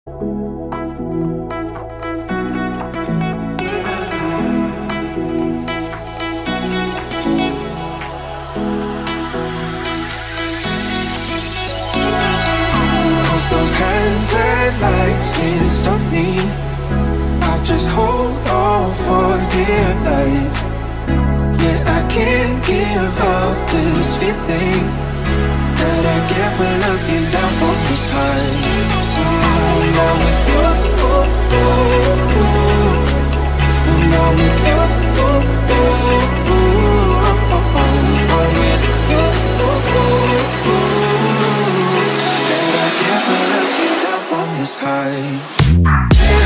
Cause those hazard lights can't stop me. I just hold on for dear life. Yeah, I can't give up this feeling that I get when looking down from this high. Mm, Now with you, ooh, ooh, ooh. now with you, ooh, ooh, ooh. I'm with you, ooh, ooh, ooh. that I get when looking down from this high.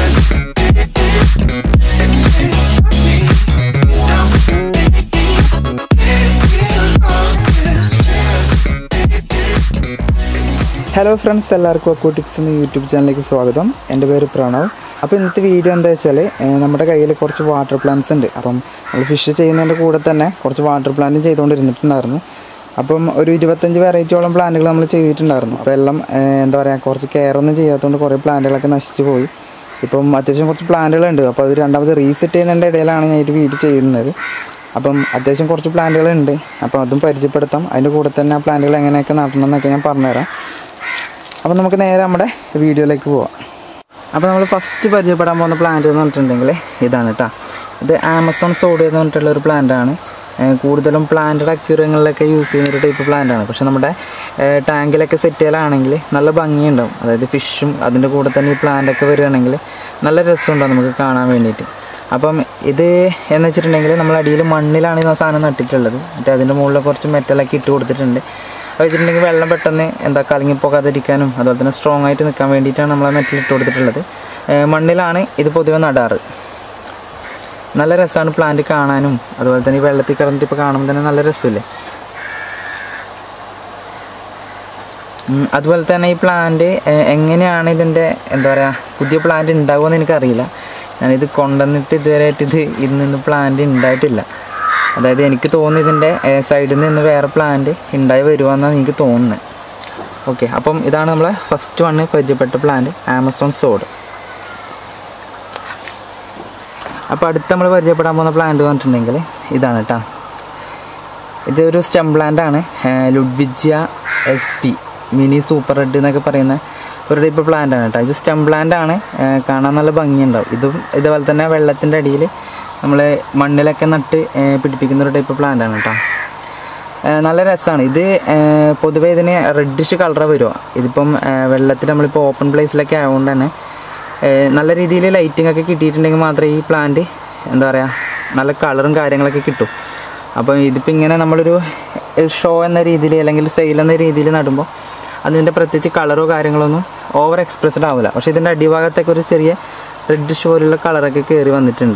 Hello friends എല്ലാവർക്കും Aquatics എന്ന YouTube ചാനലിലേക്ക് സ്വാഗതം എൻ്റെ പേര് പ്രണവ് അപ്പോൾ ഇന്നത്തെ video എന്താ വെച്ചാൽ ഏഹ്, നമ്മുടെ കയ്യിൽ കുറച്ച് വാട്ടർ പ്ലാന്റ്സ് ഉണ്ട് അപ്പം നമ്മൾ ഫിഷ് ചെയ്യുന്നതിൻ്റെ കൂടെ തന്നെ കുറച്ച് വാട്ടർ പ്ലാന്റും ചെയ്തുകൊണ്ടിരുന്നിട്ടുണ്ടായിരുന്നു അപ്പം ഒരു ഇരുപത്തഞ്ച് വെറൈറ്റിയോളം പ്ലാന്റുകൾ നമ്മൾ ചെയ്തിട്ടുണ്ടായിരുന്നു അപ്പോൾ എല്ലാം ഏഹ്, എന്താ പറയുക കുറച്ച് കെയർ ഒന്നും ചെയ്യാത്തതുകൊണ്ട് കുറേ പ്ലാന്റുകളൊക്കെ നശിച്ചു പോയി ഇപ്പം അത്യാവശ്യം കുറച്ച് പ്ലാന്റുകളുണ്ട് അപ്പോൾ അത് രണ്ടാമത് റീസെറ്റ് ചെയ്യുന്നതിൻ്റെ ഇടയിലാണ് ഞാൻ ഒരു വീഡിയോ ചെയ്യുന്നത് അപ്പം അത്യാവശ്യം കുറച്ച് പ്ലാന്റുകളുണ്ട് അപ്പോൾ അതും പരിചയപ്പെടുത്താം അതിൻ്റെ കൂടെ തന്നെ ആ പ്ലാന്റുകൾ എങ്ങനെയൊക്കെ നടണം എന്നൊക്കെ ഞാൻ പറഞ്ഞുതരാം അപ്പോൾ നമുക്ക് നേരെ നമ്മുടെ വീഡിയോയിലേക്ക് പോവാം അപ്പോൾ നമ്മൾ ഫസ്റ്റ് പരിചയപ്പെടാൻ പോകുന്ന പ്ലാന്റ് എന്ന് പറഞ്ഞിട്ടുണ്ടെങ്കിൽ ഇതാണ് കേട്ടോ ഇത് ആമസോൺ സോഡ് എന്ന് പറഞ്ഞിട്ടുള്ള ഒരു പ്ലാന്റ് ആണ് ഏഹ് കൂടുതലും പ്ലാന്റഡ് അക്യൂറിയങ്ങളിലൊക്കെ യൂസ് ചെയ്യുന്ന ഒരു ടൈപ്പ് പ്ലാന്റ് ആണ് പക്ഷെ നമ്മുടെ ഏഹ് ടാങ്കിലൊക്കെ സെറ്റ് ചെയ്യലാണെങ്കിൽ നല്ല ഭംഗിയുണ്ടാവും അതായത് ഫിഷും അതിൻ്റെ കൂടെ തന്നെ ഈ പ്ലാന്റ് ഒക്കെ വരികയാണെങ്കിൽ നല്ല രസമുണ്ടാവും നമുക്ക് കാണാൻ വേണ്ടിയിട്ട് അപ്പം ഇത് എന്ന് വെച്ചിട്ടുണ്ടെങ്കിൽ നമ്മൾ അടിയിൽ മണ്ണിലാണ് ഈ സാധനം നട്ടിട്ടുള്ളത് എന്നിട്ട് അതിൻ്റെ മുകളിൽ കുറച്ച് മെറ്റലൊക്കെ ഇട്ട് കൊടുത്തിട്ടുണ്ട് അത് വെച്ചിട്ടുണ്ടെങ്കിൽ വെള്ളം പെട്ടെന്ന് എന്താ കലങ്ങിപ്പോകാതിരിക്കാനും അതുപോലെ തന്നെ സ്ട്രോങ് ആയിട്ട് നിൽക്കാൻ വേണ്ടിയിട്ടാണ് നമ്മൾ ആ മെറ്റൽ ഇട്ട് കൊടുത്തിട്ടുള്ളത് ഏഹ് മണ്ണിലാണ് ഇത് പൊതുവെ നടാറ് നല്ല രസമാണ് പ്ലാന്റ് കാണാനും അതുപോലെ തന്നെ ഈ വെള്ളത്തിൽ കിടന്നിട്ട് ഇപ്പോൾ കാണുമ്പോൾ തന്നെ നല്ല രസമില്ലേ ഉം, അതുപോലെ തന്നെ ഈ പ്ലാന്റ് എങ്ങനെയാണ് ഇതിൻ്റെ എന്താ പറയുക പുതിയ പ്ലാന്റ് ഉണ്ടാകുമെന്ന് എനിക്കറിയില്ല ഞാനിത് കൊണ്ടുവന്നിട്ട് ഇതുവരെയായിട്ട് ഇത് ഇതിൽ നിന്ന് പ്ലാന്റ് ഉണ്ടായിട്ടില്ല അതായത് എനിക്ക് തോന്നുന്നു ഇതിൻ്റെ സൈഡിൽ നിന്ന് വേറെ പ്ലാന്റ് ഉണ്ടായി വരുവാന്നാണ് എനിക്ക് തോന്നുന്നത് ഓക്കെ അപ്പം ഇതാണ് നമ്മളെ ഫസ്റ്റ് വണ് പരിചയപ്പെട്ട പ്ലാന്റ് ആമസോൺ സോഡ് അപ്പോൾ അടുത്ത് നമ്മൾ പരിചയപ്പെടാൻ പോകുന്ന പ്ലാന്റ് പറഞ്ഞിട്ടുണ്ടെങ്കിൽ ഇതാണ് കേട്ടോ ഇതൊരു സ്റ്റെം പ്ലാന്റ് ആണ് Ludwigia S P mini super red എന്നൊക്കെ പറയുന്ന ഒരു ടൈപ്പ് പ്ലാന്റ് ആണ് കേട്ടോ ഇത് സ്റ്റെം പ്ലാന്റ് ആണ് ഏർ കാണാൻ നല്ല ഭംഗിയുണ്ടാവും ഇതും ഇതുപോലെ തന്നെ വെള്ളത്തിൻ്റെ അടിയിൽ നമ്മൾ മണ്ണിലൊക്കെ നട്ട് ഏർ പിടിപ്പിക്കുന്ന ഒരു ടൈപ്പ് പ്ലാന്റ് ആണ് കേട്ടോ ഏർ നല്ല രസമാണ് ഇത് ഏർ പൊതുവേ ഇതിന് റെഡിഷ് കളറ് വരുമോ ഇതിപ്പം ഏർ വെള്ളത്തിൽ നമ്മളിപ്പോൾ ഓപ്പൺ പ്ലേസിലൊക്കെ ആയതുകൊണ്ട് തന്നെ ഏർ നല്ല രീതിയിൽ ലൈറ്റിംഗ് ഒക്കെ കിട്ടിയിട്ടുണ്ടെങ്കിൽ മാത്രമേ ഈ പ്ലാന്റ് എന്താ പറയുക നല്ല കളറും കാര്യങ്ങളൊക്കെ കിട്ടും അപ്പോൾ ഇതിപ്പോൾ ഇങ്ങനെ നമ്മളൊരു ഷോ എന്ന രീതിയിൽ അല്ലെങ്കിൽ സെയിൽ എന്ന രീതിയിൽ നടുമ്പോൾ അതിൻ്റെ പ്രത്യേകിച്ച് കളറോ കാര്യങ്ങളൊന്നും ഓവർ എക്സ്പ്രസ്ഡ് ആവില്ല പക്ഷേ ഇതിൻ്റെ അടിഭാഗത്തൊക്കെ ഒരു ചെറിയ റെഡിഷ് പോലുള്ള കളറൊക്കെ കയറി വന്നിട്ടുണ്ട്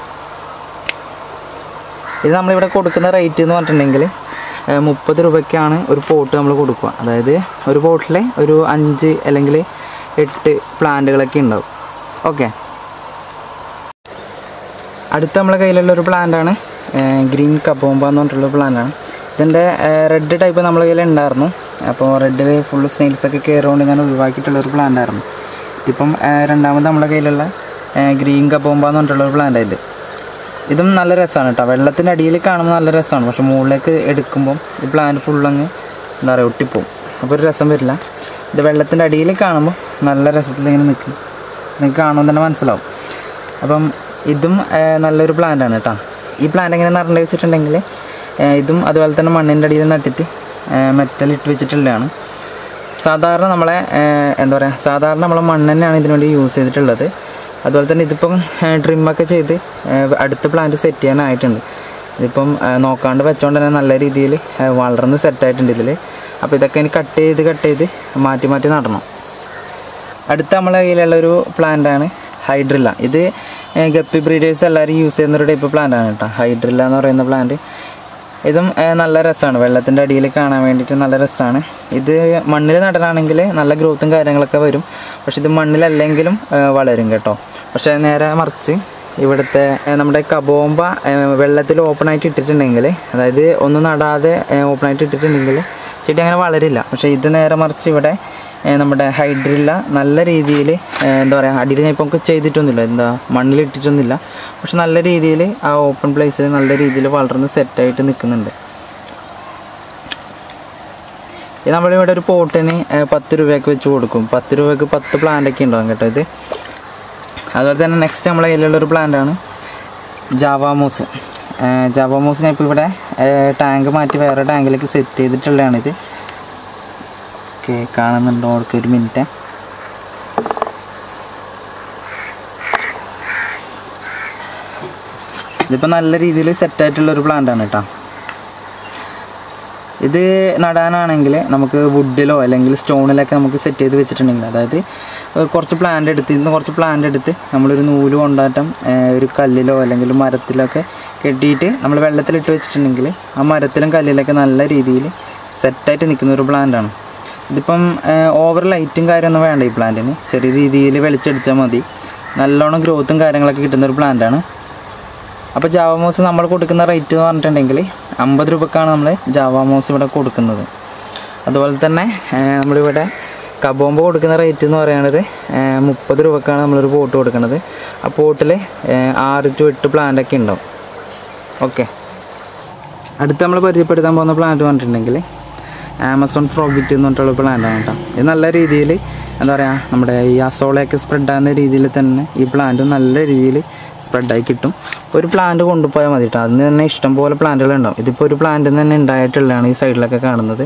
ഇത് നമ്മളിവിടെ കൊടുക്കുന്ന റേറ്റ് എന്ന് പറഞ്ഞിട്ടുണ്ടെങ്കിൽ ഏഹ് മുപ്പത് രൂപയ്ക്കാണ് ഒരു പോട്ട് നമ്മൾ കൊടുക്കുക അതായത് ഒരു പോട്ടിൽ ഒരു അഞ്ച് അല്ലെങ്കിൽ എട്ട് പ്ലാന്റുകളൊക്കെ ഉണ്ടാവും ഓക്കെ അടുത്ത നമ്മളെ കയ്യിലുള്ള ഒരു പ്ലാന്റാണ് ഗ്രീൻ കബോമ്പ എന്ന് പറഞ്ഞിട്ടുള്ള പ്ലാന്റാണ് ഇതിൻ്റെ റെഡ് ടൈപ്പ് നമ്മളെ കയ്യിൽ ഉണ്ടായിരുന്നു അപ്പോൾ റെഡിൽ ഫുള്ള് സ്നെയിൽസൊക്കെ കയറുകൊണ്ട് ഞാൻ ഒഴിവാക്കിയിട്ടുള്ള ഒരു പ്ലാന്റ് ആയിരുന്നു ഇപ്പം ഏഹ് രണ്ടാമത് നമ്മളെ കയ്യിലുള്ള ഗ്രീൻ കബോമ്പ എന്ന് പറഞ്ഞിട്ടുള്ള ഒരു പ്ലാന്റ് ഇത് ഇതും നല്ല രസമാണ് കേട്ടോ വെള്ളത്തിൻ്റെ അടിയിൽ കാണുമ്പോൾ നല്ല രസമാണ് പക്ഷെ മുകളിലേക്ക് എടുക്കുമ്പം ഈ പ്ലാന്റ് ഫുള്ളങ്ങ് എന്താ പറയുക ഒട്ടിപ്പോവും അപ്പോൾ ഒരു രസം വരില്ല ഇത് വെള്ളത്തിൻ്റെ അടിയിൽ കാണുമ്പോൾ നല്ല രസത്തിൽ ഇങ്ങനെ നിൽക്കും നിങ്ങൾക്ക് കാണുമ്പോൾ തന്നെ മനസ്സിലാവും അപ്പം ഇതും ഏർ, നല്ലൊരു പ്ലാന്റ് ആണ് കേട്ടോ ഈ പ്ലാന്റ് എങ്ങനെ നടന്നു വെച്ചിട്ടുണ്ടെങ്കിൽ ഏർ, ഇതും അതുപോലെ തന്നെ മണ്ണിൻ്റെ അടിയിൽ നട്ടിട്ട് മെറ്റൽ ഇട്ട് വെച്ചിട്ടുള്ളതാണ് സാധാരണ നമ്മളെ ഏർ, എന്താ പറയുക സാധാരണ നമ്മളെ മണ്ണ് തന്നെയാണ് ഇതിനു വേണ്ടി യൂസ് ചെയ്തിട്ടുള്ളത് അതുപോലെ തന്നെ ഇതിപ്പം ട്രിമ്മൊക്കെ ചെയ്ത് ഏർ, അടുത്ത പ്ലാന്റ് സെറ്റ് ചെയ്യാനായിട്ടുണ്ട് ഇതിപ്പം ഏർ, നോക്കാണ്ട് വെച്ചോണ്ട് തന്നെ നല്ല രീതിയിൽ വളർന്ന് സെറ്റായിട്ടുണ്ട് ഇതിൽ അപ്പോൾ ഇതൊക്കെ ഇനി കട്ട് ചെയ്ത് കട്ട് ചെയ്ത് മാറ്റി മാറ്റി നടണം അടുത്ത നമ്മളെ കയ്യിലുള്ള ഒരു പ്ലാന്റാണ് ഹൈഡ്രില്ല ഇത് ഏർ, ഗപ്പി ബ്രീഡേഴ്സ് എല്ലാവരും യൂസ് ചെയ്യുന്ന ഒരു ടൈപ്പ് പ്ലാന്റ് ആണ് കേട്ടോ ഹൈഡ്രില്ല എന്ന് പറയുന്ന പ്ലാന്റ് ഇതും ഏർ, നല്ല രസമാണ് വെള്ളത്തിൻ്റെ അടിയിൽ കാണാൻ വേണ്ടിയിട്ട് നല്ല രസമാണ് ഇത് മണ്ണിൽ നടനാണെങ്കിൽ നല്ല ഗ്രോത്തും കാര്യങ്ങളൊക്കെ വരും പക്ഷെ ഇത് മണ്ണിലല്ലെങ്കിലും ഏർ, വളരും കേട്ടോ പക്ഷേ നേരെ മറിച്ച് ഇവിടുത്തെ ഏർ, നമ്മുടെ കബോമ്പ ഏർ, വെള്ളത്തിൽ ഓപ്പണായിട്ട് ഇട്ടിട്ടുണ്ടെങ്കിൽ അതായത് ഒന്നും നടാതെ ഓപ്പണായിട്ട് ഇട്ടിട്ടുണ്ടെങ്കിൽ ചെടി അങ്ങനെ വളരില്ല പക്ഷേ ഇത് നേരെ മറിച്ച് ഇവിടെ ഏ, നമ്മുടെ ഹൈഡ്രില്ല നല്ല രീതിയിൽ എന്താ പറയുക അടിയിൽ ഞാൻ ഇപ്പം ചെയ്തിട്ടൊന്നുമില്ല എന്താ മണ്ണിലിട്ടിട്ടൊന്നുമില്ല പക്ഷെ നല്ല രീതിയിൽ ആ ഓപ്പൺ പ്ലേസിൽ നല്ല രീതിയിൽ വളർന്ന് സെറ്റായിട്ട് നിൽക്കുന്നുണ്ട് ഇത് നമ്മളിവിടെ ഒരു പോട്ടിന് ഏ, പത്ത് രൂപയൊക്കെ വെച്ച് കൊടുക്കും പത്ത് രൂപയ്ക്ക് പത്ത് പ്ലാന്റൊക്കെ ഉണ്ടാകും കേട്ടോ ഇത് അതുപോലെ തന്നെ നെക്സ്റ്റ് നമ്മളെ കയ്യിലുള്ളൊരു പ്ലാന്റാണ് ജാവാമോസ് ജാവാമോസ് ഞാൻ ഇപ്പോൾ ഇവിടെ ടാങ്ക് മാറ്റി വേറെ ടാങ്കിലേക്ക് സെറ്റ് ചെയ്തിട്ടുള്ളതാണിത് ഓക്കെ കാണുന്നുണ്ടോ അവർക്ക് ഒരു മിനിറ്റ് ഇതിപ്പോൾ നല്ല രീതിയിൽ സെറ്റായിട്ടുള്ള ഒരു പ്ലാന്റാണ് കേട്ടോ ഇത് നടാനാണെങ്കിൽ നമുക്ക് വുഡിലോ അല്ലെങ്കിൽ സ്റ്റോണിലൊക്കെ നമുക്ക് സെറ്റ് ചെയ്ത് വെച്ചിട്ടുണ്ടെങ്കിൽ അതായത് ഏഹ് കുറച്ച് പ്ലാന്റ് എടുത്ത് ഇന്ന് കുറച്ച് പ്ലാന്റ് എടുത്ത് നമ്മളൊരു നൂല് കൊണ്ടാട്ടം ഏഹ് ഒരു കല്ലിലോ അല്ലെങ്കിൽ മരത്തിലൊക്കെ കെട്ടിയിട്ട് നമ്മൾ വെള്ളത്തിലിട്ട് വെച്ചിട്ടുണ്ടെങ്കിൽ ആ മരത്തിലും കല്ലിലൊക്കെ നല്ല രീതിയിൽ സെറ്റായിട്ട് നിൽക്കുന്ന ഒരു പ്ലാന്റാണ് ഇതിപ്പം ഓവർ ലൈറ്റും കാര്യമൊന്നും വേണ്ട ഈ പ്ലാന്റിന് ചെറിയ രീതിയിൽ വെളിച്ചടിച്ചാൽ മതി നല്ലോണം ഗ്രോത്തും കാര്യങ്ങളൊക്കെ കിട്ടുന്ന ഒരു പ്ലാന്റാണ് അപ്പോൾ ജാവാമോസ് നമ്മൾ കൊടുക്കുന്ന റേറ്റ് എന്ന് പറഞ്ഞിട്ടുണ്ടെങ്കിൽ അമ്പത് രൂപക്കാണ് നമ്മൾ ജാവാമോസ് ഇവിടെ കൊടുക്കുന്നത് അതുപോലെ തന്നെ ഏഹ്, നമ്മളിവിടെ കബോമ്പ് കൊടുക്കുന്ന റേറ്റ് എന്ന് പറയുന്നത് ഏഹ്, മുപ്പത് രൂപക്കാണ് നമ്മളൊരു പോട്ട് കൊടുക്കുന്നത് ആ പോട്ടിൽ ആറ് ടു എട്ട് പ്ലാന്റൊക്കെ ഉണ്ടാവും ഓക്കെ അടുത്ത് നമ്മൾ പരിചയപ്പെടുത്താൻ പോകുന്ന പ്ലാന്റ് പറഞ്ഞിട്ടുണ്ടെങ്കിൽ ആമസോൺ ഫ്രോബിറ്റ് എന്ന് പറഞ്ഞിട്ടുള്ള പ്ലാന്റാണ് കേട്ടോ ഇത് നല്ല രീതിയിൽ എന്താ പറയുക നമ്മുടെ ഈ അസോളയൊക്കെ സ്പ്രെഡ് ആകുന്ന രീതിയിൽ തന്നെ ഈ പ്ലാന്റ് നല്ല രീതിയിൽ സ്പ്രെഡായി കിട്ടും ഒരു പ്ലാന്റ് കൊണ്ടുപോയാൽ മതി കേട്ടോ അതിന് തന്നെ ഇഷ്ടംപോലെ പ്ലാന്റുകൾ ഉണ്ടാവും ഇതിപ്പോൾ ഒരു പ്ലാന്റിൽ തന്നെ ഉണ്ടായിട്ടുള്ളതാണ് ഈ സൈഡിലൊക്കെ കാണുന്നത്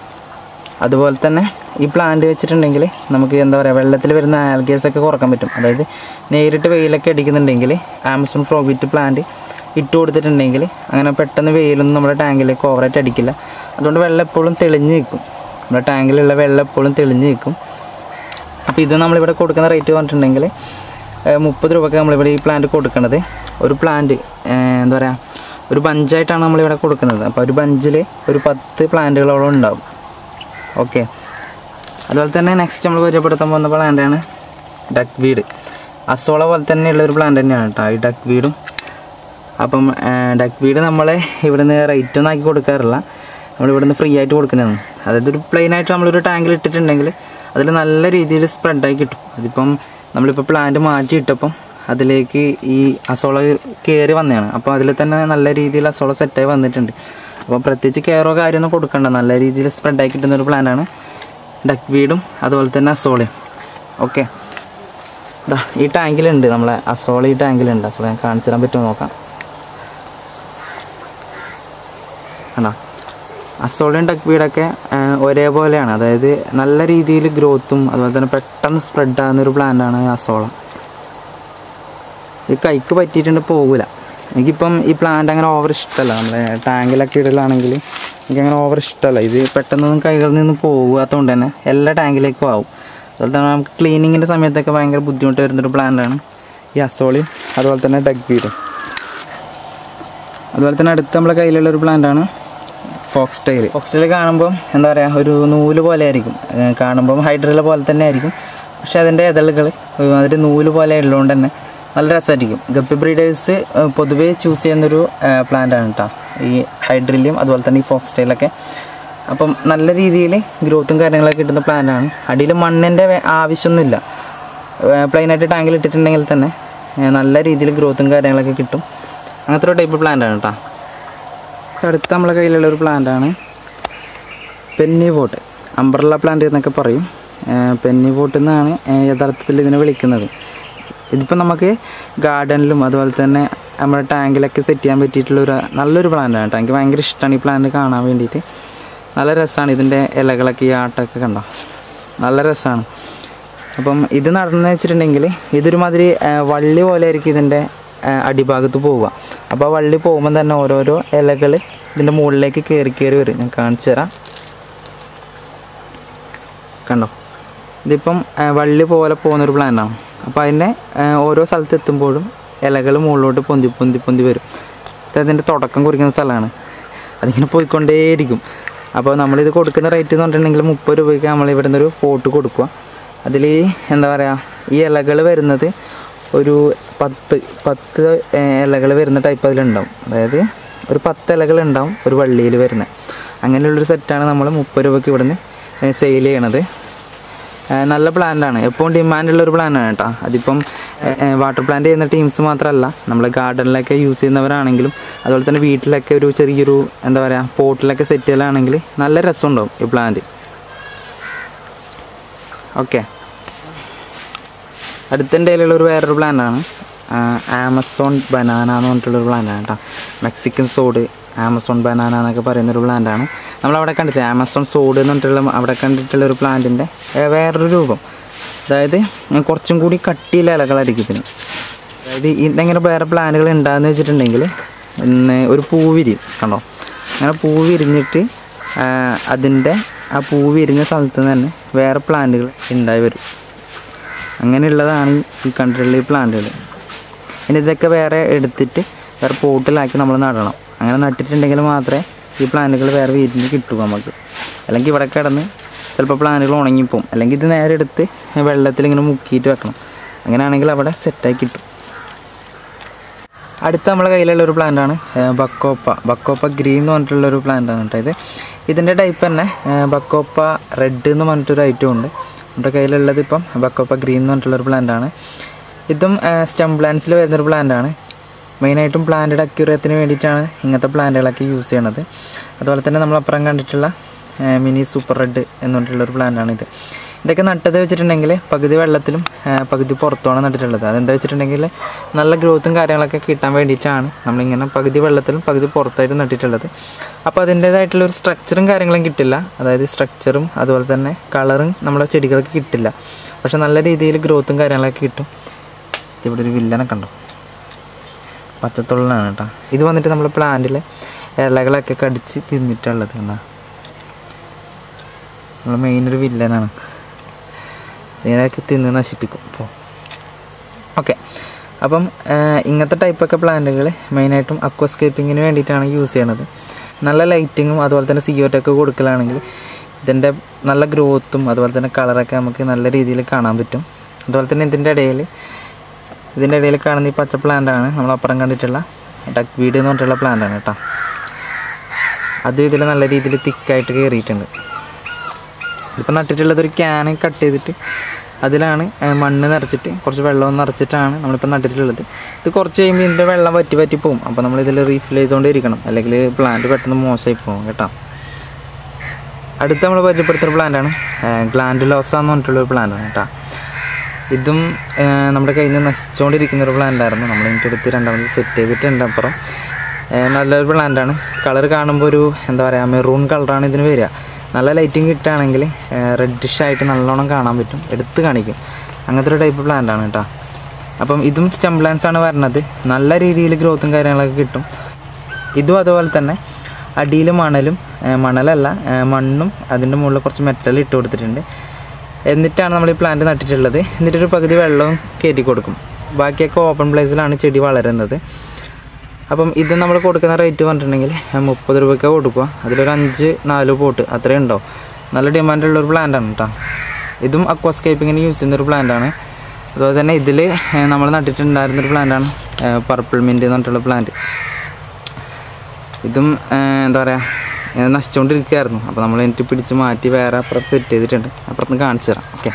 അതുപോലെ തന്നെ ഈ പ്ലാന്റ് വെച്ചിട്ടുണ്ടെങ്കിൽ നമുക്ക് എന്താ പറയുക വെള്ളത്തിൽ വരുന്ന ആൽഗേസ് ഒക്കെ കുറക്കാൻ പറ്റും അതായത് നേരിട്ട് വെയിലൊക്കെ അടിക്കുന്നുണ്ടെങ്കിൽ ആമസോൺ ഫ്രോബിറ്റ് പ്ലാന്റ് ഇട്ട് കൊടുത്തിട്ടുണ്ടെങ്കിൽ അങ്ങനെ പെട്ടെന്ന് വെയിലൊന്നും നമ്മുടെ ടാങ്കിലേക്ക് ഓവറായിട്ട് അടിക്കില്ല അതുകൊണ്ട് വെള്ളം എപ്പോഴും തെളിഞ്ഞ് നിൽക്കും നമ്മുടെ ടാങ്കിലുള്ള വെള്ളം എപ്പോഴും തെളിഞ്ഞ് നിൽക്കും അപ്പോൾ ഇത് നമ്മളിവിടെ കൊടുക്കുന്ന റേറ്റ് പറഞ്ഞിട്ടുണ്ടെങ്കിൽ മുപ്പത് രൂപയ്ക്ക് നമ്മളിവിടെ ഈ പ്ലാന്റ് കൊടുക്കുന്നത് ഒരു പ്ലാന്റ് എന്താ പറയുക ഒരു ബഞ്ചായിട്ടാണ് നമ്മളിവിടെ കൊടുക്കുന്നത് അപ്പോൾ ഒരു ബഞ്ചിൽ ഒരു പത്ത് പ്ലാന്റുകളോളം ഉണ്ടാവും ഓക്കെ അതുപോലെ തന്നെ നെക്സ്റ്റ് നമ്മൾ പരിചയപ്പെടുത്താൻ പോകുന്ന പ്ലാന്റാണ് ഡക്ക് വീഡ് അസോള പോലെ തന്നെയുള്ള ഒരു പ്ലാന്റ് തന്നെയാണ് കേട്ടോ ഈ ഡക്ക് വീടും അപ്പം ഡക്ക് വീട് നമ്മളെ ഇവിടുന്ന് റേറ്റ് ഒന്നും ആക്കി കൊടുക്കാറില്ല നമ്മൾ ഇവിടുന്ന് ഫ്രീ ആയിട്ട് കൊടുക്കുന്നതാണ് അതായത് ഒരു പ്ലെയിൻ ആയിട്ട് നമ്മളൊരു ടാങ്കിൽ ഇട്ടിട്ടുണ്ടെങ്കിൽ അതിൽ നല്ല രീതിയിൽ സ്പ്രെഡായി കിട്ടും അതിപ്പം നമ്മളിപ്പോൾ പ്ലാന്റ് മാറ്റി ഇട്ടപ്പം അതിലേക്ക് ഈ അസോള കയറി വന്നതാണ് അപ്പോൾ അതിൽ തന്നെ നല്ല രീതിയിൽ അസോള സെറ്റായി വന്നിട്ടുണ്ട് അപ്പോൾ പ്രത്യേകിച്ച് കെയറോ കാര്യമൊന്നും കൊടുക്കണ്ട നല്ല രീതിയിൽ സ്പ്രെഡായി കിട്ടുന്ന ഒരു പ്ലാനാണ് ഡക്ക് വീടും അതുപോലെ തന്നെ അസോളയും ഓക്കെ ദാ ഈ ടാങ്കിലുണ്ട് നമ്മളെ അസോള ഈ ടാങ്കിലുണ്ട് അസോള ഞാൻ കാണിച്ചു തരാൻ പറ്റുമോ നോക്കാം കണ്ടോ അസോളയും ഡക്ക് വീടൊക്കെ ഒരേപോലെയാണ് അതായത് നല്ല രീതിയിൽ ഗ്രോത്തും അതുപോലെ തന്നെ പെട്ടെന്ന് സ്പ്രെഡ് ആകുന്ന ഒരു പ്ലാന്റാണ് അസോള ഇത് കൈക്ക് പറ്റിയിട്ടുണ്ട് പോകില്ല എനിക്കിപ്പം ഈ പ്ലാന്റ് അങ്ങനെ ഓവർ ഇഷ്ടമല്ല നമ്മുടെ ടാങ്കിലൊക്കെ ഇടലാണെങ്കിൽ എനിക്കങ്ങനെ ഓവർ ഇഷ്ടമല്ല ഇത് പെട്ടെന്നൊന്നും കൈകളിൽ നിന്ന് പോകാത്തതുകൊണ്ട് തന്നെ എല്ലാ ടാങ്കിലേക്കും ആവും അതുപോലെ തന്നെ നമുക്ക് ക്ലീനിങ്ങിൻ്റെ സമയത്തൊക്കെ ഭയങ്കര ബുദ്ധിമുട്ട് വരുന്നൊരു പ്ലാന്റാണ് ഈ അസോളിയും അതുപോലെ തന്നെ ഡഗ് വീടും അതുപോലെ തന്നെ അടുത്ത് നമ്മളെ കയ്യിലുള്ള ഒരു പ്ലാന്റാണ് ഫോക്സ് ടൈൽ ഫോക്സ് ടൈൽ കാണുമ്പോൾ എന്താ പറയുക ഒരു നൂല് പോലെ ആയിരിക്കും ഏഹ് കാണുമ്പം ഹൈഡ്രല പോലെ തന്നെ ആയിരിക്കും പക്ഷേ അതിൻ്റെ ഇതളുകൾ അതിൻ്റെ നൂല് പോലെ ഉള്ളതുകൊണ്ട് തന്നെ നല്ല രസമായിരിക്കും ഗപ്പി ബ്രീഡേഴ്സ് പൊതുവേ ചൂസ് ചെയ്യുന്നൊരു പ്ലാന്റാണ് കേട്ടോ ഈ ഹൈഡ്രില്യം അതുപോലെ തന്നെ ഈ ഫോക്സ് ടൈലൊക്കെ അപ്പം നല്ല രീതിയിൽ ഗ്രോത്തും കാര്യങ്ങളൊക്കെ കിട്ടുന്ന പ്ലാന്റാണ് അടിയിൽ മണ്ണിൻ്റെ വേ- ആവശ്യമൊന്നുമില്ല പ്ലെയിനായിട്ട് ടാങ്കിൽ ഇട്ടിട്ടുണ്ടെങ്കിൽ തന്നെ ഏഹ് നല്ല രീതിയിൽ ഗ്രോത്തും കാര്യങ്ങളൊക്കെ കിട്ടും അങ്ങനത്തെ ഒരു ടൈപ്പ് പ്ലാന്റാണ് കേട്ടോ അടുത്ത നമ്മളെ കയ്യിലുള്ള ഒരു പ്ലാന്റാണ് പെന്നി പോട്ട് അംബ്രല്ല പ്ലാന്റ് എന്നൊക്കെ പറയും ഏഹ് പെന്നി പോട്ട് എന്നാണ് ഏഹ് യഥാർത്ഥത്തിൽ ഇതിനെ വിളിക്കുന്നത് ഇതിപ്പോൾ നമുക്ക് ഗാർഡനിലും അതുപോലെ തന്നെ നമ്മുടെ ടാങ്കിലൊക്കെ സെറ്റ് ചെയ്യാൻ പറ്റിയിട്ടുള്ള ഒരു നല്ലൊരു പ്ലാന്റാണ് കേട്ടോ എനിക്ക് ഭയങ്കര ഇഷ്ടമാണ് ഈ പ്ലാന്റ് കാണാൻ വേണ്ടിയിട്ട് നല്ല രസമാണ് ഇതിൻ്റെ ഇലകളൊക്കെ ഈ ആട്ടൊക്കെ കണ്ടോ നല്ല രസമാണ് അപ്പം ഇത് നടന്നു വെച്ചിട്ടുണ്ടെങ്കിൽ ഇതൊരുമാതിരി ആ, വള്ളി പോലെ ആയിരിക്കും ഇതിൻ്റെ ആ, അടിഭാഗത്ത് പോവുക അപ്പോൾ ആ വള്ളി പോകുമ്പോൾ തന്നെ ഓരോരോ ഇലകൾ ഇതിൻ്റെ മുകളിലേക്ക് കയറി കയറി വരും ഞാൻ കാണിച്ചു തരാം കണ്ടോ ഇതിപ്പം ആ, വള്ളി പോലെ പോകുന്നൊരു പ്ലാന്റാണ് അപ്പോൾ അതിൻ്റെ ആ, ഓരോ സ്ഥലത്ത് എത്തുമ്പോഴും ഇലകൾ മുകളിലോട്ട് പൊന്തി പൊന്തി പൊന്തി വരും ഇത് അതിൻ്റെ തുടക്കം കുറിക്കുന്ന സ്ഥലമാണ് അതിങ്ങനെ പോയിക്കൊണ്ടേയിരിക്കും അപ്പോൾ നമ്മളിത് കൊടുക്കുന്ന റേറ്റ് എന്ന് പറഞ്ഞിട്ടുണ്ടെങ്കിൽ മുപ്പത് രൂപയ്ക്ക് നമ്മൾ ഇവിടെ നിന്നൊരു പോട്ട് കൊടുക്കുക അതിൽ എന്താ പറയുക ഈ ഇലകൾ വരുന്നത് ഒരു പത്ത് പത്ത് ഇലകൾ വരുന്ന ടൈപ്പ് അതിലുണ്ടാവും അതായത് ഒരു പത്ത് ഇലകൾ ഉണ്ടാവും ഒരു വള്ളിയിൽ വരുന്നത് അങ്ങനെയുള്ളൊരു സെറ്റാണ് നമ്മൾ മുപ്പത് രൂപയ്ക്ക് ഇവിടുന്ന് സെയിൽ ചെയ്യണത് ഏഹ് നല്ല പ്ലാന്റാണ് എപ്പോഴും ഡിമാൻഡുള്ള ഒരു പ്ലാന്റാണ് കേട്ടോ അതിപ്പം വാട്ടർ പ്ലാന്റ് ചെയ്യുന്ന ടീംസ് മാത്രമല്ല നമ്മൾ ഗാർഡനിലൊക്കെ യൂസ് ചെയ്യുന്നവരാണെങ്കിലും അതുപോലെ തന്നെ വീട്ടിലൊക്കെ ഒരു ചെറിയൊരു എന്താ പറയുക പോട്ടിലൊക്കെ സെറ്റ് ചെയ്യലാണെങ്കിൽ നല്ല രസമുണ്ടാവും ഈ പ്ലാന്റ് ഓക്കെ അടുത്തിൻ്റെ കയ്യിലുള്ള ഒരു വേറൊരു പ്ലാന്റാണ് ആമസോൺ ബനാന എന്ന് പറഞ്ഞിട്ടുള്ളൊരു പ്ലാന്റാണ് കേട്ടോ മെക്സിക്കൻ സോഡ് ആമസോൺ ബനാന എന്നൊക്കെ പറയുന്നൊരു പ്ലാന്റാണ് നമ്മളവിടെ കണ്ടിട്ടില്ല ആമസോൺ സോഡ് എന്ന് പറഞ്ഞിട്ടുള്ള അവിടെ കണ്ടിട്ടുള്ള ഒരു പ്ലാന്റിൻ്റെ വേറൊരു രൂപം അതായത് കുറച്ചും കൂടി കട്ടിയുള്ള ഇലകളായിരിക്കും ഇതിന് അതായത് ഇതെങ്ങനെ വേറെ പ്ലാന്റുകൾ ഉണ്ടാകുന്ന വെച്ചിട്ടുണ്ടെങ്കിൽ ഇന്ന് ഒരു പൂ വിരിയും കണ്ടോ അങ്ങനെ പൂ വിരിഞ്ഞിട്ട് അതിൻ്റെ ആ പൂ വിരിഞ്ഞ സ്ഥലത്ത് നിന്ന് തന്നെ വേറെ പ്ലാന്റുകൾ ഉണ്ടായി വരും അങ്ങനെയുള്ളതാണ് ഈ കണ്ടിട്ടുള്ള ഈ പ്ലാന്റുകൾ ഇനി ഇതൊക്കെ വേറെ എടുത്തിട്ട് വേറെ പോട്ടിലാക്കി നമ്മൾ നടണം അങ്ങനെ നട്ടിട്ടുണ്ടെങ്കിൽ മാത്രമേ ഈ പ്ലാന്റുകൾ വേറെ വിരിഞ്ഞ് കിട്ടൂ നമുക്ക് അല്ലെങ്കിൽ ഇവിടെ കിടന്ന് ചിലപ്പോൾ പ്ലാന്റുകൾ ഉണങ്ങിപ്പോവും അല്ലെങ്കിൽ ഇത് നേരെ എടുത്ത് വെള്ളത്തിൽ ഇങ്ങനെ മുക്കിയിട്ട് വെക്കണം അങ്ങനെയാണെങ്കിൽ അവിടെ സെറ്റായി കിട്ടും അടുത്ത നമ്മളെ കയ്യിലുള്ള ഒരു പ്ലാന്റാണ് ബക്കോപ്പ ബക്കോപ്പ ഗ്രീൻ എന്ന് പറഞ്ഞിട്ടുള്ള ഒരു പ്ലാന്റാണ് കേട്ടോ ഇത് ഇതിൻ്റെ ടൈപ്പ് തന്നെ ഏഹ്, ബക്കോപ്പ റെഡ് എന്ന് പറഞ്ഞിട്ടൊരു ഐറ്റം ഉണ്ട് നമ്മുടെ കയ്യിലുള്ളത് ഇപ്പം ബക്കോപ്പ ഗ്രീൻ എന്ന് പറഞ്ഞിട്ടുള്ളൊരു പ്ലാന്റാണ് ഇതും സ്റ്റം പ്ലാന്റ്സിൽ വരുന്നൊരു പ്ലാന്റാണ് മെയിനായിട്ടും പ്ലാന്റിൻ്റെ അക്യൂറേത്തിന് വേണ്ടിയിട്ടാണ് ഇങ്ങനത്തെ പ്ലാന്റുകളൊക്കെ യൂസ് ചെയ്യണത് അതുപോലെ തന്നെ നമ്മളപ്പുറം കണ്ടിട്ടുള്ള ഏഹ്, മിനി സൂപ്പർ റെഡ് എന്ന് പറഞ്ഞിട്ടുള്ളൊരു പ്ലാന്റാണ് ഇത് ഇതൊക്കെ നട്ടത് വെച്ചിട്ടുണ്ടെങ്കിൽ പകുതി വെള്ളത്തിലും ഏഹ്, പകുതി പുറത്തുമാണ് നട്ടിട്ടുള്ളത് അതെന്താ വെച്ചിട്ടുണ്ടെങ്കിൽ നല്ല ഗ്രോത്തും കാര്യങ്ങളൊക്കെ കിട്ടാൻ വേണ്ടിയിട്ടാണ് നമ്മളിങ്ങനെ പകുതി വെള്ളത്തിലും പകുതി പുറത്തായിട്ട് നട്ടിട്ടുള്ളത് അപ്പോൾ അതിൻ്റേതായിട്ടുള്ള ഒരു സ്ട്രക്ചറും കാര്യങ്ങളും കിട്ടില്ല അതായത് സ്ട്രക്ചറും അതുപോലെ തന്നെ കളറും നമ്മുടെ ചെടികൾക്ക് കിട്ടില്ല പക്ഷെ നല്ല രീതിയിൽ ഗ്രോത്തും കാര്യങ്ങളൊക്കെ കിട്ടും ഇവിടെ ഒരു വില്ലനെ കണ്ടോ പച്ചത്തുള്ളനാണ് കേട്ടോ ഇത് വന്നിട്ട് നമ്മൾ പ്ലാന്റിലെ ഇലകളൊക്കെ കടിച്ച് തിന്നിട്ടുള്ളത് കണ്ടാ നമ്മൾ മെയിൻ ഒരു വില്ലനാണ് ഇതിനൊക്കെ തിന്ന് നശിപ്പിക്കും അപ്പോൾ ഓക്കെ അപ്പം ആ, ഇങ്ങനത്തെ ടൈപ്പൊക്കെ പ്ലാന്റുകൾ മെയിനായിട്ടും അക്വസ്കേപ്പിങ്ങിന് വേണ്ടിയിട്ടാണ് യൂസ് ചെയ്യണത് നല്ല ലൈറ്റിങ്ങും അതുപോലെ തന്നെ സിയോട്ടൊക്കെ കൊടുക്കലാണെങ്കിൽ ഇതിൻ്റെ നല്ല ഗ്രോത്തും അതുപോലെ തന്നെ കളറൊക്കെ നമുക്ക് നല്ല രീതിയിൽ കാണാൻ പറ്റും അതുപോലെ തന്നെ ഇതിൻ്റെ ഇടയിൽ ഇതിൻ്റെ ഇടയിൽ കാണുന്ന ഈ പച്ച പ്ലാന്റാണ് നമ്മൾ അപ്പുറം കണ്ടിട്ടുള്ള ഡക്ക് വീട് എന്ന് പറഞ്ഞിട്ടുള്ള പ്ലാന്റാണ് കേട്ടോ അത് ഇതിൽ നല്ല രീതിയിൽ തിക്കായിട്ട് കയറിയിട്ടുണ്ട് ഇപ്പം നട്ടിട്ടുള്ളത് ഒരു ക്യാൻ കട്ട് ചെയ്തിട്ട് അതിലാണ് ഏ, മണ്ണ് നിറച്ചിട്ട് കുറച്ച് വെള്ളം നിറച്ചിട്ടാണ് നമ്മളിപ്പോൾ നട്ടിട്ടുള്ളത് ഇത് കുറച്ച് കഴിയുമ്പോൾ ഇതിൻ്റെ വെള്ളം വറ്റി വറ്റി പോകും അപ്പോൾ നമ്മൾ ഇതിൽ റീഫിൽ ചെയ്തുകൊണ്ടേ ഇരിക്കണം അല്ലെങ്കിൽ പ്ലാന്റ് പെട്ടെന്ന് മോശമായി പോകും കേട്ടോ അടുത്ത നമ്മൾ പരിചയപ്പെടുത്തുന്ന പ്ലാന്റാണ് ഗ്ലാൻഡുലോസ എന്ന് പറഞ്ഞിട്ടുള്ളൊരു പ്ലാന്റാണ് കേട്ടോ ഇതും ഏ, നമ്മുടെ കയ്യിൽ നിന്ന് നശിച്ചുകൊണ്ടിരിക്കുന്ന ഒരു പ്ലാന്റായിരുന്നു നമ്മൾ ഇതിൻ്റെ അടുത്ത് രണ്ടാമത് സെറ്റ് ചെയ്തിട്ടുണ്ട് അപ്പുറം ഏ, നല്ലൊരു പ്ലാന്റാണ് കളർ കാണുമ്പോൾ ഒരു എന്താ പറയുക മെറൂൺ കളറാണ് ഇതിന് വരിക നല്ല ലൈറ്റിംഗ് കിട്ടുകയാണെങ്കിൽ റെഡിഷ് ആയിട്ട് നല്ലോണം കാണാൻ പറ്റും എടുത്ത് കാണിക്കും അങ്ങനത്തെ ഒരു ടൈപ്പ് പ്ലാന്റാണ് കേട്ടോ അപ്പം ഇതും സ്റ്റം പ്ലാന്റ്സ് ആണ് വരുന്നത് നല്ല രീതിയിൽ ഗ്രോത്തും കാര്യങ്ങളൊക്കെ കിട്ടും ഇതും അതുപോലെ തന്നെ അടിയിൽ മണലും ഏ, മണലല്ല ഏ, മണ്ണും അതിൻ്റെ മുകളിൽ കുറച്ച് മെറ്റൽ ഇട്ട് കൊടുത്തിട്ടുണ്ട് എന്നിട്ടാണ് നമ്മൾ ഈ പ്ലാന്റ് നട്ടിട്ടുള്ളത് എന്നിട്ടൊരു പകുതി വെള്ളവും കയറ്റി കൊടുക്കും ബാക്കിയൊക്കെ ഓപ്പൺ പ്ലേസിലാണ് ചെടി വളരുന്നത് അപ്പം ഇത് നമ്മൾ കൊടുക്കുന്ന റേറ്റ് പറഞ്ഞിട്ടുണ്ടെങ്കിൽ മുപ്പത് രൂപയ്ക്ക് കൊടുക്കുക അതിലൊരു അഞ്ച് നാല് പോട്ട് അത്രയും ഉണ്ടാവും നല്ല ഡിമാൻഡുള്ള ഒരു പ്ലാന്റാണ് കേട്ടോ ഇതും അക്വാസ്കേപ്പിങ്ങിന് യൂസ് ചെയ്യുന്ന ഒരു പ്ലാന്റാണ് അതുപോലെ തന്നെ ഇതിൽ നമ്മൾ നട്ടിട്ടുണ്ടായിരുന്നൊരു പ്ലാന്റാണ് പർപ്പിൾ മിൻറ്റ് എന്ന് പറഞ്ഞിട്ടുള്ള പ്ലാന്റ് ഇതും ആ, എന്താ പറയുക നശിച്ചുകൊണ്ടിരിക്കുകയായിരുന്നു അപ്പോൾ നമ്മൾ എനിക്ക് പിടിച്ച് മാറ്റി വേറെ അപ്പുറത്ത് സെറ്റ് ചെയ്തിട്ടുണ്ട് അപ്പുറത്ത് കാണിച്ചു തരാം ഓക്കെ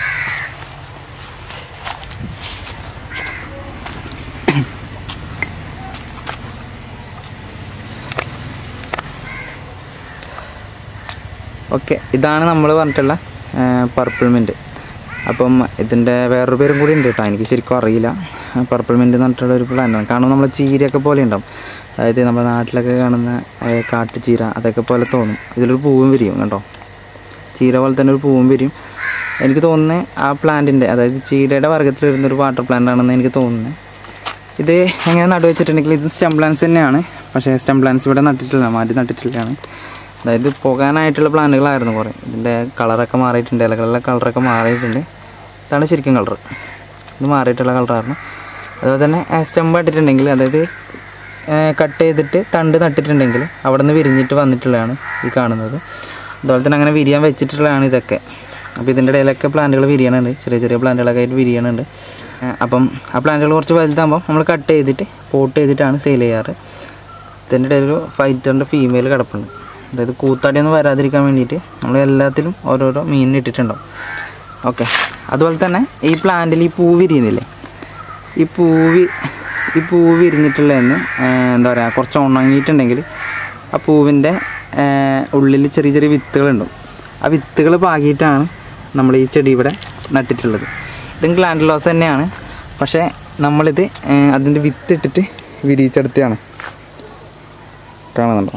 ഓക്കെ ഇതാണ് നമ്മൾ പറഞ്ഞിട്ടുള്ള പർപ്പിൾ മിൻറ്റ് അപ്പം ഇതിൻ്റെ വേറൊരു പേരും കൂടി ഉണ്ട് കേട്ടോ എനിക്ക് ശരിക്കും അറിയില്ല പർപ്പിൾ മിൻറ്റ് എന്ന് പറഞ്ഞിട്ടുള്ള ഒരു പ്ലാന്റാണ് കാണുമ്പോൾ നമ്മൾ ചീരയൊക്കെ പോലെ ഉണ്ടാവും അതായത് നമ്മുടെ നാട്ടിലൊക്കെ കാണുന്ന ഏ, കാട്ടുചീര അതൊക്കെ പോലെ തോന്നും ഇതിലൊരു പൂവും വിരിയും കേട്ടോ ചീര പോലെ തന്നെ ഒരു പൂവും വരും എനിക്ക് തോന്നുന്നത് ആ പ്ലാന്റിൻ്റെ അതായത് ചീരയുടെ വർഗ്ഗത്തിൽ വരുന്നൊരു വാട്ടർ പ്ലാന്റ് ആണെന്ന് എനിക്ക് തോന്നുന്നത് ഇത് എങ്ങനെ നടു വെച്ചിട്ടുണ്ടെങ്കിൽ ഇത് സ്റ്റം പ്ലാന്റ്സ് തന്നെയാണ് പക്ഷേ സ്റ്റം പ്ലാന്റ്സ് ഇവിടെ നട്ടിട്ടില്ല മാറ്റി നട്ടിട്ടില്ലാണ് അതായത് പോകാനായിട്ടുള്ള പ്ലാന്റുകളായിരുന്നു കുറേ ഇതിൻ്റെ കളറൊക്കെ മാറിയിട്ടുണ്ട് ഇലകളിലെ കളറൊക്കെ മാറിയിട്ടുണ്ട് ഇതാണ് ശരിക്കും കളർ ഇത് മാറിയിട്ടുള്ള കളറായിരുന്നു അതുപോലെ തന്നെ സ്റ്റമ്പ് ഇട്ടിട്ടുണ്ടെങ്കിൽ അതായത് കട്ട് ചെയ്തിട്ട് തണ്ട് നട്ടിട്ടുണ്ടെങ്കിൽ അവിടെ നിന്ന് വിരിഞ്ഞിട്ട് വന്നിട്ടുള്ളതാണ് ഈ കാണുന്നത് അതുപോലെ തന്നെ അങ്ങനെ വിരിയാൻ വെച്ചിട്ടുള്ളതാണ് ഇതൊക്കെ അപ്പോൾ ഇതിൻ്റെ ഇടയിലൊക്കെ പ്ലാന്റുകൾ വിരിയണുണ്ട് ചെറിയ ചെറിയ പ്ലാന്റുകളൊക്കെ ആയിട്ട് വിരിയണുണ്ട് ആ, അപ്പം ആ പ്ലാന്റുകൾ കുറച്ച് വലുതാകുമ്പോൾ നമ്മൾ കട്ട് ചെയ്തിട്ട് പോട്ട് ചെയ്തിട്ടാണ് സെയിൽ ചെയ്യാറ് ഇതിൻ്റെ ഇടയിൽ ഒരു ഫൈറ്ററിൻ്റെ ഫീമെയിൽ കിടപ്പുണ്ട് അതായത് കൂത്താടിയൊന്നും വരാതിരിക്കാൻ വേണ്ടിയിട്ട് നമ്മൾ എല്ലാത്തിലും ഓരോരോ മീനിന് ഇട്ടിട്ടുണ്ടാവും ഓക്കെ അതുപോലെ തന്നെ ഈ പ്ലാന്റിൽ ഈ പൂ വിരിയുന്നില്ലേ ഈ പൂവി ഈ പൂ വിരിഞ്ഞിട്ടുള്ളതെന്ന് എന്താ പറയുക കുറച്ച് ഉണങ്ങിയിട്ടുണ്ടെങ്കിൽ ആ പൂവിൻ്റെ ഉള്ളിൽ ചെറിയ ചെറിയ വിത്തുകളുണ്ടാവും ആ വിത്തുകൾ പാകിയിട്ടാണ് നമ്മൾ ഈ ചെടി ഇവിടെ നട്ടിട്ടുള്ളത് ഇതും ഗ്ലാൻഡ് ലോസ് തന്നെയാണ് പക്ഷേ നമ്മളിത് അതിൻ്റെ വിത്ത് ഇട്ടിട്ട് വിരിയിച്ചെടുത്തതാണ് കാണുന്നുണ്ടോ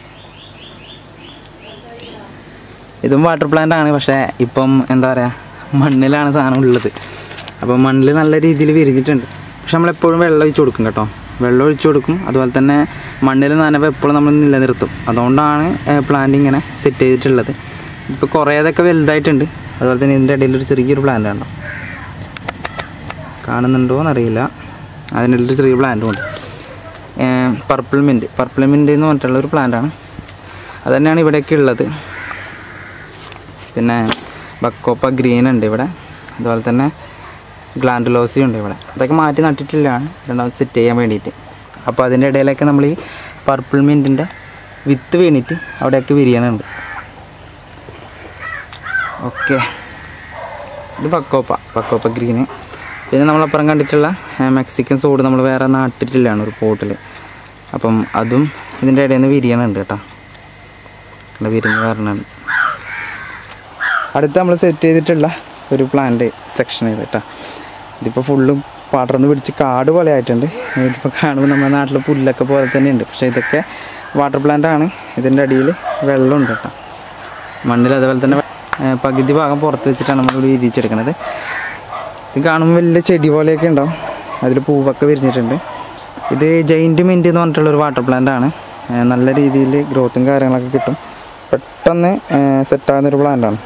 ഇതും വാട്ടർ പ്ലാന്റ് ആണ് പക്ഷേ ഇപ്പം എന്താ പറയുക മണ്ണിലാണ് സാധനം ഉള്ളത് അപ്പോൾ മണ്ണിൽ നല്ല രീതിയിൽ വിരിഞ്ഞിട്ടുണ്ട് പക്ഷെ നമ്മളെപ്പോഴും വെള്ളം ഒഴിച്ച് കൊടുക്കും കേട്ടോ വെള്ളം ഒഴിച്ച് കൊടുക്കും അതുപോലെ തന്നെ മണ്ണിൽ നനവ് എപ്പോഴും നമ്മൾ നിലനിർത്തും അതുകൊണ്ടാണ് പ്ലാന്റ് ഇങ്ങനെ സെറ്റ് ചെയ്തിട്ടുള്ളത് ഇപ്പോൾ കുറേതൊക്കെ വലുതായിട്ടുണ്ട് അതുപോലെ തന്നെ ഇതിൻ്റെ ഇടയിൽ ഒരു ചെറിയൊരു പ്ലാന്റ് ഉണ്ടോ കാണുന്നുണ്ടോ എന്നറിയില്ല അതിൻ്റെ ഇടയിൽ ഒരു ചെറിയ പ്ലാന്റും ഉണ്ട് പർപ്പിൾ മിൻറ്റ് പർപ്പിൾ മിൻറ്റ് എന്ന് പറഞ്ഞിട്ടുള്ള ഒരു പ്ലാന്റാണ് അത് തന്നെയാണ് ഇവിടെയൊക്കെ ഉള്ളത് പിന്നെ ബക്കോപ്പ ഗ്രീൻ ഉണ്ട് ഇവിടെ അതുപോലെ തന്നെ ഗ്ലാൻഡുലോസി ഉണ്ട് ഇവിടെ അതൊക്കെ മാറ്റി നട്ടിട്ടില്ലാണ് രണ്ടാമത് സെറ്റ് ചെയ്യാൻ വേണ്ടിയിട്ട് അപ്പോൾ അതിൻ്റെ ഇടയിലൊക്കെ നമ്മൾ ഈ പർപ്പിൾ മിൻറ്റിൻ്റെ വിത്ത് വീണിട്ട് അവിടെയൊക്കെ വിരിയണുണ്ട് ഓക്കെ ഇത് ബക്കോപ്പ ബക്കോപ്പ ഗ്രീന് പിന്നെ നമ്മളപ്പുറം കണ്ടിട്ടുള്ള ആ, മെക്സിക്കൻ സോഡ് നമ്മൾ വേറെ നട്ടിട്ടില്ലാണ് ഒരു പോട്ടിൽ അപ്പം അതും ഇതിൻ്റെ ഇടയിൽ നിന്ന് വിരിയണുണ്ട് കേട്ടോ ഇവിടെ വിരിഞ്ഞ് വരണുണ്ട് അടുത്ത് നമ്മൾ സെറ്റ് ചെയ്തിട്ടുള്ള ഒരു പ്ലാന്റ് സെക്ഷൻ ഇത് കേട്ടോ ഇതിപ്പോൾ ഫുള്ളും പടർന്ന് പിടിച്ച് കാട് പോലെ ആയിട്ടുണ്ട് ഇതിപ്പോൾ കാണുമ്പോൾ നമ്മുടെ നാട്ടിൽ പുല്ലൊക്കെ പോലെ തന്നെ ഉണ്ട് പക്ഷേ ഇതൊക്കെ വാട്ടർ പ്ലാന്റ് ആണ് ഇതിൻ്റെ അടിയിൽ വെള്ളമുണ്ട് കേട്ടോ മണ്ണിൽ അതുപോലെ തന്നെ ഏ, പകുതി ഭാഗം പുറത്ത് വെച്ചിട്ടാണ് നമ്മൾ ഇവിടെ വിരിച്ചെടുക്കുന്നത് ഇത് കാണുമ്പോൾ വലിയ ചെടി പോലെയൊക്കെ ഉണ്ടാവും അതിൽ പൂവൊക്കെ വിരിഞ്ഞിട്ടുണ്ട് ഇത് ജൈൻറ്റ് മിൻറ്റ് എന്ന് പറഞ്ഞിട്ടുള്ള ഒരു വാട്ടർ പ്ലാന്റ് ആണ് ഏ, നല്ല രീതിയിൽ ഗ്രോത്തും കാര്യങ്ങളൊക്കെ കിട്ടും പെട്ടെന്ന് സെറ്റാകുന്നൊരു പ്ലാന്റാണ്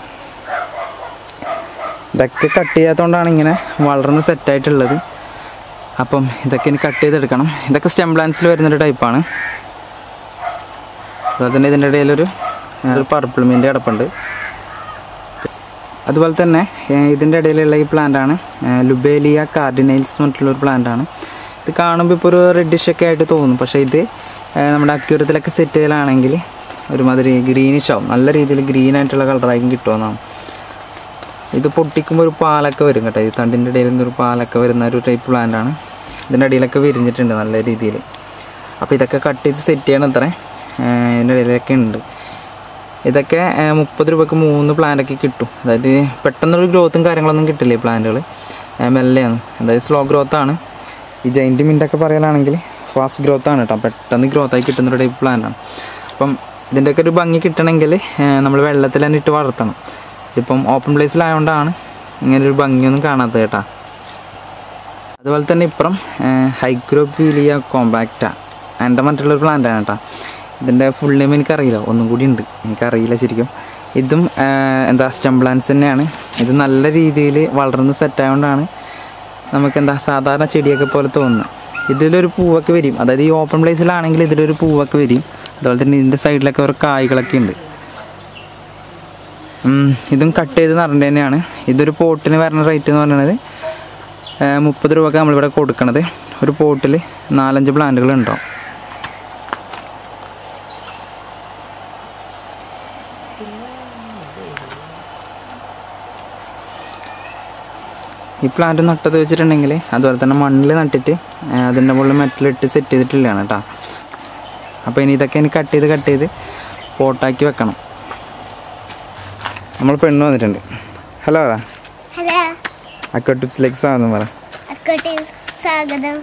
ഇതൊക്കെ കട്ട് ചെയ്യാത്തതുകൊണ്ടാണ് ഇങ്ങനെ വളർന്ന് സെറ്റായിട്ടുള്ളത് അപ്പം ഇതൊക്കെ ഇനി കട്ട് ചെയ്തെടുക്കണം ഇതൊക്കെ സ്റ്റെം പ്ലാന്റ്സിൽ വരുന്നൊരു ടൈപ്പാണ് അതുപോലെ തന്നെ ഇതിൻ്റെ ഇടയിലൊരു ഒരു പർപ്പിൾ മീൻ്റെ കിടപ്പുണ്ട് അതുപോലെ തന്നെ ഏഹ്, ഇതിൻ്റെ ഇടയിലുള്ള ഈ പ്ലാന്റാണ് ലുബേലിയ കാർഡിനൈൽസ് എന്ന് പറഞ്ഞിട്ടുള്ള ഒരു പ്ലാന്റാണ് ഇത് കാണുമ്പോൾ ഇപ്പോൾ ഒരു റെഡിഷ് ഒക്കെ ആയിട്ട് തോന്നും പക്ഷേ ഇത് ഏഹ്, നമ്മുടെ അക്യൂരത്തിലൊക്കെ സെറ്റ് ചെയ്യലാണെങ്കിൽ ഒരുമാതിരി ഗ്രീനിഷ് ആവും നല്ല രീതിയിൽ ഗ്രീൻ ആയിട്ടുള്ള കളറായിരിക്കും കിട്ടുമെന്നാണ് ഇത് പൊട്ടിക്കുമ്പോൾ ഒരു പാലൊക്കെ വരും കേട്ടോ ഈ തണ്ടിൻ്റെ ഇടയിൽ നിന്ന് ഒരു പാലൊക്കെ വരുന്ന ഒരു ടൈപ്പ് പ്ലാന്റ് ആണ് ഇതിൻ്റെ അടിയിലൊക്കെ വിരിഞ്ഞിട്ടുണ്ട് നല്ല രീതിയിൽ അപ്പോൾ ഇതൊക്കെ കട്ട് ചെയ്ത് സെറ്റ് ചെയ്യണം ഇത്ര ഇതിൻ്റെ ഇടയിലൊക്കെ ഉണ്ട് ഇതൊക്കെ ഏഹ്, മുപ്പത് രൂപയ്ക്ക് മൂന്ന് പ്ലാന്റൊക്കെ കിട്ടും അതായത് പെട്ടെന്നൊരു ഗ്രോത്തും കാര്യങ്ങളൊന്നും കിട്ടില്ല ഈ പ്ലാന്റുകൾ മെല്ലെയാണ് അതായത് സ്ലോ ഗ്രോത്ത് ആണ് ഈ ജൈൻറ്റ് മിൻ്റൊക്കെ പറയലാണെങ്കിൽ ഫാസ്റ്റ് ഗ്രോത്ത് ആണ് കേട്ടോ പെട്ടെന്ന് ഗ്രോത്തായി കിട്ടുന്ന ഒരു ടൈപ്പ് പ്ലാന്റാണ് അപ്പം ഇതിൻ്റെയൊക്കെ ഒരു ഭംഗി കിട്ടണമെങ്കിൽ നമ്മൾ വെള്ളത്തിൽ തന്നെ ഇട്ട് വളർത്തണം ഇതിപ്പം ഓപ്പൺ പ്ലേസിലായതുകൊണ്ടാണ് ഇങ്ങനെ ഒരു ഭംഗിയൊന്നും കാണാത്തത് കേട്ടോ അതുപോലെ തന്നെ ഇപ്പുറം ഹൈഗ്രോപീലിയ കോമ്പാക്റ്റ എൻ്റെ മറ്റുള്ളൊരു പ്ലാന്റാണ് കേട്ടോ ഇതിൻ്റെ ഫുൾ നെയിം എനിക്കറിയില്ല ഒന്നും കൂടി ഉണ്ട് എനിക്കറിയില്ല ശരിക്കും ഇതും ആ, എന്താ സ്റ്റം പ്ലാന്റ്സ് തന്നെയാണ് ഇത് നല്ല രീതിയിൽ വളർന്ന് സെറ്റായതുകൊണ്ടാണ് നമുക്ക് എന്താ സാധാരണ ചെടിയൊക്കെ പോലെ തോന്നുന്നത് ഇതിലൊരു പൂവൊക്കെ വരും അതായത് ഈ ഓപ്പൺ പ്ലേസിലാണെങ്കിൽ ഇതിലൊരു പൂവൊക്കെ വരും അതുപോലെ തന്നെ ഇതിൻ്റെ സൈഡിലൊക്കെ ഒരു കായ്കളൊക്കെ ഉണ്ട് ഉം, ഇതും കട്ട് ചെയ്ത് നടേണ്ടത് തന്നെയാണ് ഇതൊരു പോട്ടിന് വരുന്ന റേറ്റ് എന്ന് പറയുന്നത് ഏഹ്, മുപ്പത് രൂപക്ക് നമ്മളിവിടെ കൊടുക്കണത് ഒരു പോട്ടിൽ നാലഞ്ച് പ്ലാന്റുകൾ ഉണ്ടാവും ഈ പ്ലാന്റ് നട്ടത് വെച്ചിട്ടുണ്ടെങ്കിൽ അതുപോലെ തന്നെ മണ്ണിൽ നട്ടിട്ട് ഏഹ്, അതിൻ്റെ മുകളിൽ മെറ്റലിട്ട് സെറ്റ് ചെയ്തിട്ടുള്ളതാണ് കേട്ടോ അപ്പോൾ ഇനി ഇതൊക്കെ ഇനി കട്ട് ചെയ്ത് കട്ട് ചെയ്ത് പോട്ടാക്കി വെക്കണം നമ്മൾ പെണ്ണ് വന്നിട്ടുണ്ട് ഹലോ പറ ഹലോ അക്കോ ടിപ്സിലേക്ക് സ്വാഗതം പറ അക്കോട്ടെ സ്വാഗതം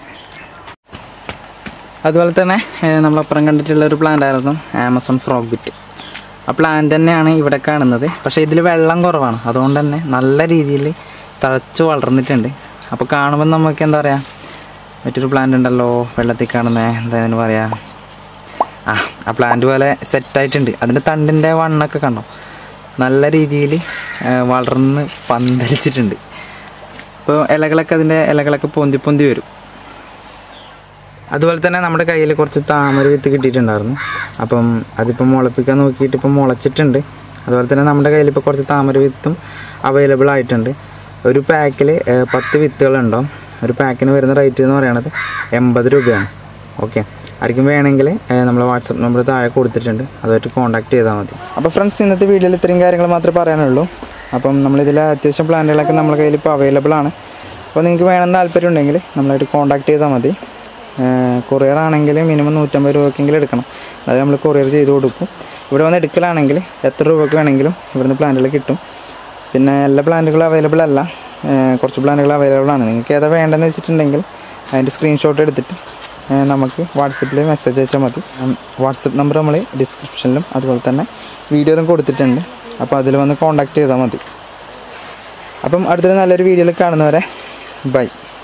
അതുപോലെ തന്നെ ഏഹ്, നമ്മളപ്പുറം കണ്ടിട്ടുള്ള ഒരു പ്ലാന്റ് ആയിരുന്നു ആമസോൺ ഫ്രോഗ് ബിറ്റ് ആ പ്ലാന്റ് തന്നെയാണ് ഇവിടെ കാണുന്നത് പക്ഷേ ഇതിൽ വെള്ളം കുറവാണ് അതുകൊണ്ട് തന്നെ നല്ല രീതിയിൽ തഴച്ച് വളർന്നിട്ടുണ്ട് അപ്പോൾ കാണുമ്പോൾ നമുക്ക് എന്താ പറയുക മറ്റൊരു പ്ലാന്റ് ഉണ്ടല്ലോ വെള്ളത്തിൽ കാണുന്ന എന്താ അതിന് പറയുക ആ ആ പ്ലാന്റ് പോലെ സെറ്റായിട്ടുണ്ട് അതിൻ്റെ തണ്ടിൻ്റെ വണ്ണൊക്കെ കണ്ടോ നല്ല രീതിയിൽ വളർന്ന് പന്തലിച്ചിട്ടുണ്ട് ഇപ്പോൾ ഇലകളൊക്കെ അതിൻ്റെ ഇലകളൊക്കെ പൊന്തി പൊന്തി വരും അതുപോലെ തന്നെ നമ്മുടെ കയ്യിൽ കുറച്ച് താമര വിത്ത് കിട്ടിയിട്ടുണ്ടായിരുന്നു അപ്പം അതിപ്പം മുളപ്പിക്കാൻ നോക്കിയിട്ട് ഇപ്പം മുളച്ചിട്ടുണ്ട് അതുപോലെ തന്നെ നമ്മുടെ കയ്യിൽ ഇപ്പോൾ കുറച്ച് താമര വിത്തും അവൈലബിൾ ആയിട്ടുണ്ട് ഒരു പാക്കിൽ പത്ത് വിത്തുകളുണ്ടാവും ഒരു പാക്കിന് വരുന്ന റേറ്റ് എന്ന് പറയുന്നത് എൺപത് രൂപയാണ് ഓക്കെ ആർക്കും വേണമെങ്കിൽ നമ്മൾ വാട്സപ്പ് നമ്പർ താഴെ കൊടുത്തിട്ടുണ്ട് അതുമായിട്ട് കോൺടാക്ട് ചെയ്താൽ മതി അപ്പോൾ ഫ്രണ്ട്സ് ഇന്നത്തെ വീഡിയോയിൽ ഇത്രയും കാര്യങ്ങൾ മാത്രമേ പറയാനുള്ളൂ അപ്പം നമ്മളിതിൽ അത്യാവശ്യം പ്ലാന്റുകളൊക്കെ നമ്മുടെ കയ്യിൽ ഇപ്പോൾ അവൈലബിൾ ആണ് അപ്പോൾ നിങ്ങൾക്ക് വേണമെന്ന് താല്പര്യം ഉണ്ടെങ്കിൽ നമ്മളായിട്ട് കോൺടാക്ട് ചെയ്താൽ മതി കൊറിയർ ആണെങ്കിൽ മിനിമം നൂറ്റമ്പത് രൂപയ്ക്കെങ്കിലും എടുക്കണം അത് നമ്മൾ കൊറിയർ ചെയ്ത് കൊടുക്കും ഇവിടെ വന്ന് എടുക്കലാണെങ്കിൽ എത്ര രൂപയ്ക്ക് വേണമെങ്കിലും ഇവിടുന്ന് പ്ലാന്റുകൾ കിട്ടും പിന്നെ എല്ലാ പ്ലാന്റുകളും അവൈലബിൾ അല്ല ഏഹ് കുറച്ച് പ്ലാന്റുകൾ അവൈലബിൾ ആണ് നിങ്ങൾക്ക് ഏതാ വേണ്ടതെന്ന് വെച്ചിട്ടുണ്ടെങ്കിൽ അതിൻ്റെ സ്ക്രീൻഷോട്ട് എടുത്തിട്ട് ഏഹ് നമുക്ക് വാട്സപ്പിൽ മെസ്സേജ് അയച്ചാൽ മതി വാട്സപ്പ് നമ്പർ നമ്മൾ ഡിസ്ക്രിപ്ഷനിലും അതുപോലെ തന്നെ വീഡിയോയിലും കൊടുത്തിട്ടുണ്ട് അപ്പോൾ അതിൽ വന്ന് കോൺടാക്ട് ചെയ്താൽ മതി അപ്പം അടുത്തൊരു നല്ലൊരു വീഡിയോയിൽ കാണുന്നവരെ ബൈ